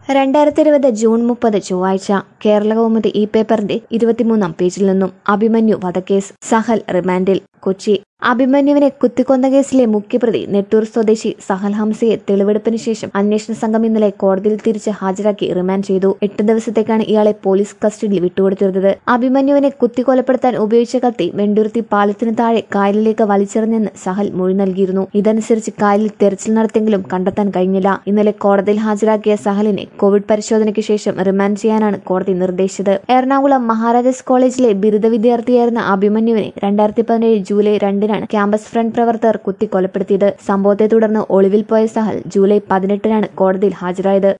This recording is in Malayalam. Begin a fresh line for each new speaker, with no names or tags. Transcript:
രണ്ടായിരത്തി ഇരുപത് ജൂൺ മുപ്പത് ചൊവ്വാഴ്ച കേരളകൗമുദി ഈ പേപ്പറിന്റെ ഇരുപത്തിമൂന്നാം പേജിൽ നിന്നും അഭിമന്യു വധക്കേസ് സഹൽ റിമാൻഡിൽ കൊച്ചി അഭിമന്യുവിനെ കുത്തിക്കൊന്ന കേസിലെ മുഖ്യപ്രതി നെട്ടൂർ സ്വദേശി സഹൽ ഹംസയെ തെളിവെടുപ്പിന് ശേഷം അന്വേഷണ സംഘം ഇന്നലെ കോടതിയിൽ തിരിച്ച് ഹാജരാക്കി റിമാൻഡ് ചെയ്തു എട്ട് ദിവസത്തേക്കാണ് ഇയാളെ പോലീസ് കസ്റ്റഡിയിൽ വിട്ടുകൊടുത്തിരുന്നത് അഭിമന്യുവിനെ കുത്തിക്കൊലപ്പെടുത്താൻ ഉപയോഗിച്ച കത്തി വെണ്ടുരുത്തി പാലത്തിന് താഴെ കായലിലേക്ക് വലിച്ചെറിഞ്ഞെന്ന് സഹൽ മൊഴി നൽകിയിരുന്നു ഇതനുസരിച്ച് കായലിൽ തെരച്ചിൽ നടത്തിയെങ്കിലും കണ്ടെത്താൻ കഴിഞ്ഞില്ല ഇന്നലെ കോടതിയിൽ ഹാജരാക്കിയ സഹലിനെ കോവിഡ് പരിശോധനയ്ക്ക് ശേഷം റിമാൻഡ് ചെയ്യാനാണ് കോടതി നിർദ്ദേശിച്ചത് എറണാകുളം മഹാരാജാസ് കോളേജിലെ ബിരുദ വിദ്യാർത്ഥിയായിരുന്ന അഭിമന്യുവിനെ രണ്ടായിരത്തി പതിനേഴ് ജൂലൈ രണ്ടിനാണ് ക്യാമ്പസ് ഫ്രണ്ട് പ്രവർത്തകർ കുത്തിക്കൊലപ്പെടുത്തിയത് സംഭവത്തെ തുടർന്ന് ഒളിവിൽ പോയ സഹൽ ജൂലൈ പതിനെട്ടിനാണ് കോടതിയിൽ ഹാജരായത്